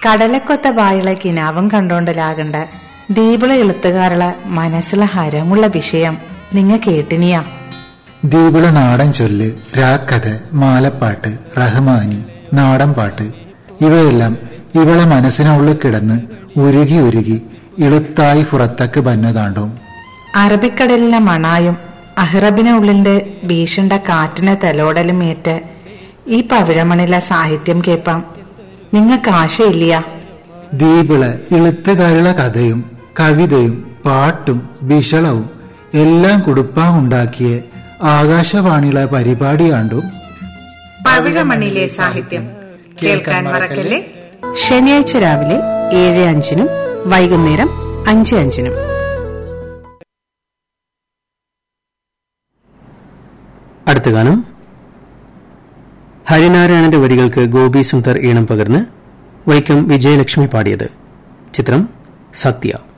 കടലക്കൊത്ത ബായുള്ള കിനാവും കണ്ടോണ്ടലാകണ്ട ദീപിള എഴുത്തുകാരുള്ള മനസ്സിലെ ഹരമുള്ള വിഷയം നിങ്ങ കേട്ടിനിയാ ദീപിള നാടൻ ചൊല്ല് രാക്കഥ മാലപ്പാട്ട് റഹ്മാനി നാടൻ പാട്ട് ഇവയെല്ലാം ഇവളെ മനസ്സിനുള്ളിൽ കിടന്ന് ഉരുകി ഉരുകി ഇളുത്തായി പുറത്തേക്ക് ബന്നതാണ്ടും അറബിക്കടലിലെ മണായും അഹ്റബിനെ ഉള്ളിന്റെ ഭീഷണ്ട കാറ്റിനെ തലോടലും ഏറ്റ് ഈ പവിഴമണിലെ സാഹിത്യം കേൾപ്പാം നിങ്ങക്ക് ആശയില്ലയാ ദീപിള ഇളുത്തുകാരുടെ കഥയും കവിതയും പാട്ടും വിഷളവും എല്ലാം കുടുപ്പാൻ ഉണ്ടാക്കിയ ആകാശവാണിയിലെ പരിപാടിയാണ്ടും പവിഴമണിലെ സാഹിത്യം കേൾക്കാൻ മറക്കല്ലേ ശനിയാഴ്ച രാവിലെ ഏഴ് അഞ്ചിനും വൈകുന്നേരം അഞ്ച് അഞ്ചിനും അടുത്ത ഗാനം ഹരിനാരായണന്റെ വരികൾക്ക് ഗോപി സുന്ദർ ഈണം പകർന്ന് വൈക്കം വിജയലക്ഷ്മി പാടിയത് ചിത്രം സത്യ